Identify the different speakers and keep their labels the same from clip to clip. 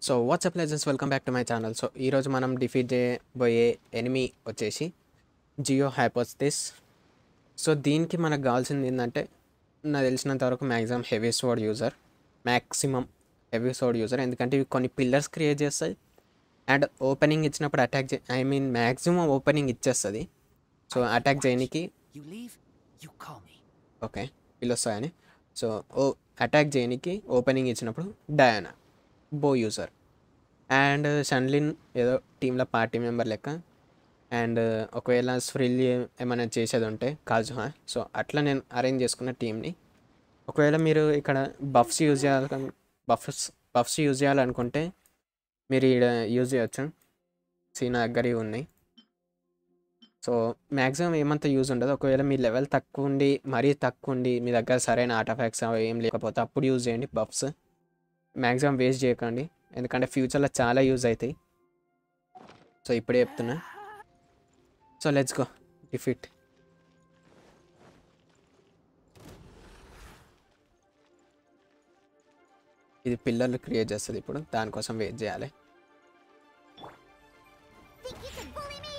Speaker 1: So what's up legends welcome back to my channel so ఈరోజు మనం defeat చేయబోయే enemy వచ్చేసి జియో హైపోస్థిస్ సో దీనికి మనకు కావాల్సింది ఏంటంటే నాకు తెలిసినంత వరకు maximum heavy sword user maximum heavy sword user ఎందుకంటే ఇవి కొన్ని పిల్లర్స్ క్రియేట్ చేస్తాయి అండ్ ఓపెనింగ్ ఇచ్చినప్పుడు అటాక్ చే ఐ మీన్ మ్యాక్సిమం ఓపెనింగ్ ఇచ్చేస్తుంది సో అటాక్ చేయడానికి
Speaker 2: You leave, you call me.
Speaker 1: Okay వీళ్ళు వస్తాయని సో ఓ అటాక్ చేయడానికి ఓపెనింగ్ ఇచ్చినప్పుడు డయానా బో యూజర్ అండ్ షన్లిన్ ఏదో టీంలో పార్టీ మెంబర్ లెక్క అండ్ ఒకవేళ స్ఫ్రిల్ ఏమైనా చేసేది ఉంటే కాజుహా సో అట్లా నేను అరేంజ్ చేసుకున్న టీంని ఒకవేళ మీరు ఇక్కడ బఫ్స్ యూజ్ చేయాలి బఫ్స్ బఫ్స్ యూజ్ చేయాలనుకుంటే మీరు ఇక్కడ యూజ్ చేయొచ్చు సీ నా దగ్గర ఇవి ఉన్నాయి సో మ్యాక్సిమం ఏమంత యూజ్ ఉండదు ఒకవేళ మీ లెవెల్ తక్కువ ఉండి మరీ తక్కువ ఉండి మీ దగ్గర సరైన ఆర్టిఫాక్ట్స్ ఏం లేకపోతే అప్పుడు యూజ్ చేయండి బఫ్స్ మ్యాక్సిమం వేస్ట్ చేయకండి ఎందుకంటే ఫ్యూచర్లో చాలా యూజ్ అవుతాయి సో ఇప్పుడే చెప్తున్నా సో లెట్స్ గో డిఫిట్ ఇది పిల్లర్లు క్రియేట్ చేస్తుంది ఇప్పుడు దానికోసం వెయిట్ చేయాలి
Speaker 3: Think you can bully me?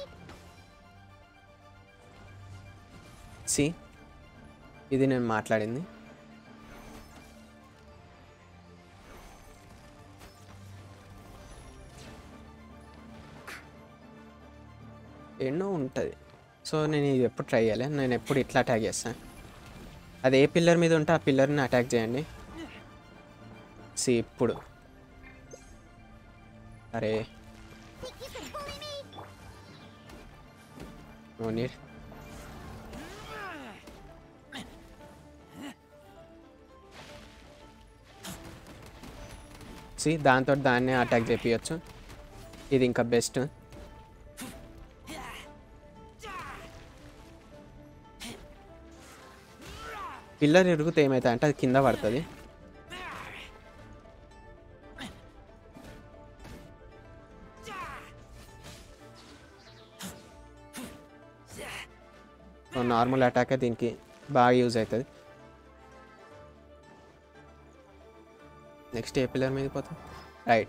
Speaker 1: See ఇది నేను మాట్లాడింది ఎన్నో ఉంటుంది సో నేను ఇది ఎప్పుడు ట్రై చేయాలి నేను ఎప్పుడు ఇట్లా అటాక్ చేస్తాను అది ఏ పిల్లర్ మీద ఉంటే ఆ పిల్లర్ని అటాక్ చేయండి సి ఇప్పుడు అరే
Speaker 3: Think you can bully me?
Speaker 1: No need see దాంతో దాన్నే అటాక్ చేపించచ్చు ఇది ఇంకా బెస్ట్ పిల్లర్ ఇరుగుతే ఏమవుతుంది అంటే అది కింద పడుతుంది నార్మల్ అటాక్ దీనికి బాగా యూజ్ అవుతుంది నెక్స్ట్ ఏ పిల్లర్ మీద పోతాం రైట్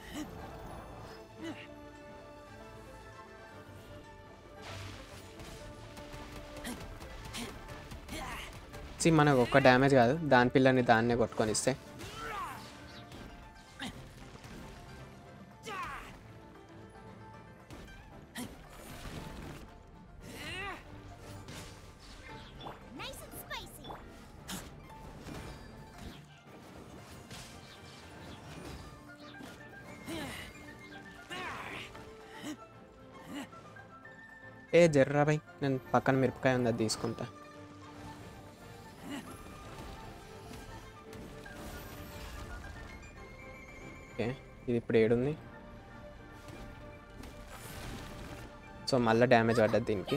Speaker 1: సి మనకు ఒక్క డ్యామేజ్ కాదు దాని పిల్లర్ని దాన్నే కొట్టుకొని ఇస్తే
Speaker 3: Nice and spicy.
Speaker 1: ఏ జర్రా బై నేను పక్కన మిరపకాయ ఉంది అది తీసుకుంటా ఓకే ఇది ఇప్పుడు ఏడుంది సో మళ్ళీ డ్యామేజ్ పడ్డది దీనికి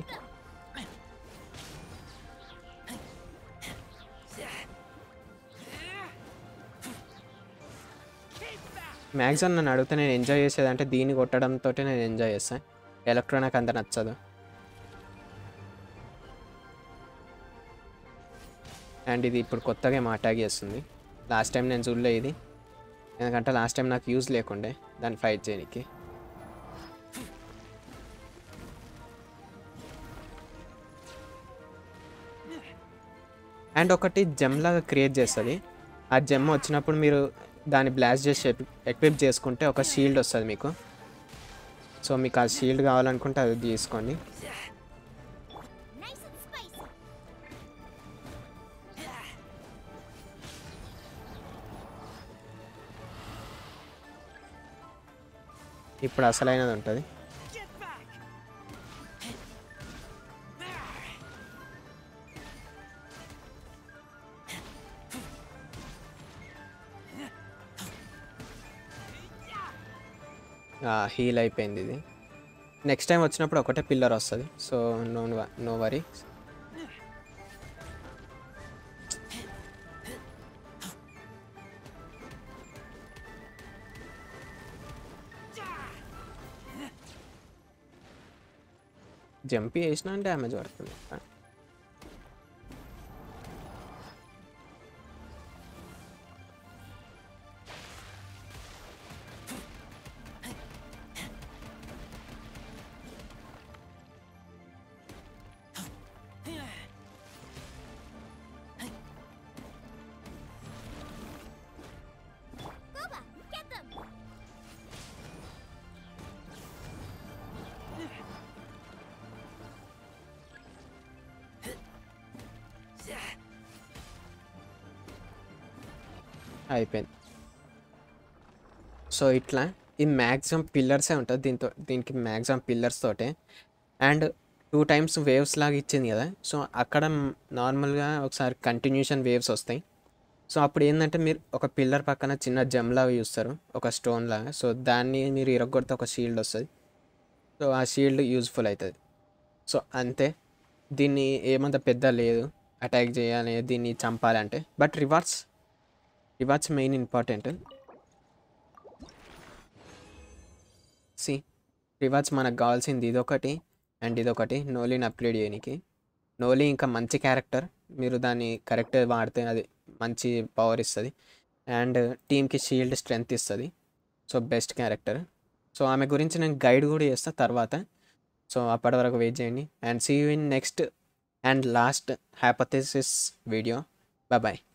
Speaker 1: మ్యాక్సిమం నన్ను అడిగితే నేను ఎంజాయ్ చేసేది అంటే దీన్ని కొట్టడంతో నేను ఎంజాయ్ చేస్తాను ఎలక్ట్రో నాకు అంత నచ్చదు అండ్ ఇది ఇప్పుడు కొత్తగా ఏమో అటాక్ చేస్తుంది లాస్ట్ టైం నేను చూడలే ఇది ఎందుకంటే లాస్ట్ టైం నాకు యూజ్ లేకుండే దాన్ని ఫైట్ చేయడానికి అండ్ ఒకటి జెమ్ లాగా క్రియేట్ చేస్తుంది ఆ జెమ్ వచ్చినప్పుడు మీరు దాన్ని బ్లాస్ట్ చేసి ఎక్విప్ చేసుకుంటే ఒక షీల్డ్ వస్తుంది మీకు సో మీకు ఆ షీల్డ్ కావాలనుకుంటే అది తీసుకోండి
Speaker 3: Nice and spicy.
Speaker 1: ఇప్పుడు అసలైనది ఉంటుంది
Speaker 2: Get back!
Speaker 1: హీల్ అయిపోయింది ఇది నెక్స్ట్ టైం వచ్చినప్పుడు ఒకటే పిల్లర్ వస్తుంది so no no worry jump చేసినా డ్యామేజ్ పడుతుంది అయిపోయింది సో ఇట్లా ఈ మ్యాక్సిమం పిల్లర్సే ఉంటుంది దీంతో దీనికి మ్యాక్సిమం పిల్లర్స్ తోటే అండ్ టూ టైమ్స్ వేవ్స్ లాగా ఇచ్చింది కదా సో అక్కడ నార్మల్గా ఒకసారి కంటిన్యూషన్ వేవ్స్ వస్తాయి సో అప్పుడు ఏంటంటే మీరు ఒక పిల్లర్ పక్కన చిన్న జమ్ లాగా చూస్తారు ఒక స్టోన్ లాగా సో దాన్ని మీరు ఇరగొడితే ఒక షీల్డ్ వస్తుంది సో ఆ షీల్డ్ యూజ్ఫుల్ అవుతుంది సో అంతే దీన్ని ఏమంత పెద్ద లేదు అటాక్ చేయాలి దీన్ని చంపాలంటే but rewards rewards main important see rewards మనకు కావాల్సింది ఇదొకటి అండ్ ఇదొకటి నోలీని అప్గ్రేడ్ చేయడానికి నోలీ ఇంకా మంచి క్యారెక్టర్ మీరు దాన్ని కరెక్ట్ వాడితే అది మంచి పవర్ ఇస్తుంది అండ్ టీమ్కి షీల్డ్ స్ట్రెంగ్త్ ఇస్తుంది సో బెస్ట్ క్యారెక్టర్ సో ఆమె గురించి నేను గైడ్ కూడా చేస్తా తర్వాత సో అప్పటి వరకు వెయిట్ చేయండి and see you in next and last hypothesis video bye